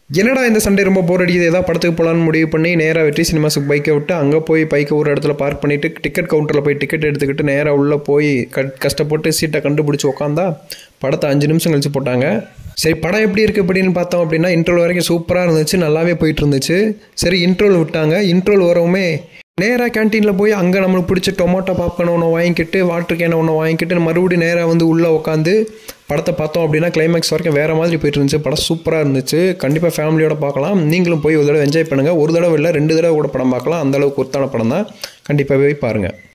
என்னடா இந்த சண்டே ரொம்ப போர் அடிக்குது ஏதாவது படத்துக்கு போகலான்னு முடிவு பண்ணி நேராக வெற்றி சினிமாஸுக்கு பைக்கை விட்டு அங்கே போய் பைக்கை ஒரு இடத்துல பார்க் பண்ணிவிட்டு டிக்கெட் கவுண்டரில் போய் டிக்கெட் எடுத்துக்கிட்டு நேராக உள்ளே போய் க கஷ்டப்பட்டு சீட்டை கண்டுபிடிச்சி உக்காந்தா படத்தை அஞ்சு நிமிஷம் கழிச்சு போட்டாங்க சரி படம் எப்படி இருக்குது அப்படின்னு பார்த்தோம் அப்படின்னா இன்ட்ரோல் வரைக்கும் சூப்பராக இருந்துச்சு நல்லாவே போயிட்டு இருந்துச்சு சரி இன்ட்ரோல் விட்டாங்க இன்ட்ரோல் வரவுமே நேராக கேன்டீனில் போய் அங்கே நம்மளுக்கு பிடிச்ச டொமேட்டோ பாப்கார்ன் ஒன்று வாங்கிக்கிட்டு வாட்டர் கேனை ஒன்று வாங்கிக்கிட்டு மறுபடியும் நேராக வந்து உள்ளே உட்காந்து படத்தை பார்த்தோம் அப்படின்னா கிளைமேக்ஸ் வரைக்கும் வேறு மாதிரி போயிட்டு இருந்துச்சு படம் சூப்பராக இருந்துச்சு கண்டிப்பாக ஃபேமிலியோட பார்க்கலாம் நீங்களும் போய் ஒரு தடவை என்ஜாய் பண்ணுங்கள் ஒரு தடவை இல்லை ரெண்டு தடவை கூட படம் பார்க்கலாம் அந்த அளவுக்கு ஒருத்தான படம் தான் கண்டிப்பாக போய் பாருங்கள்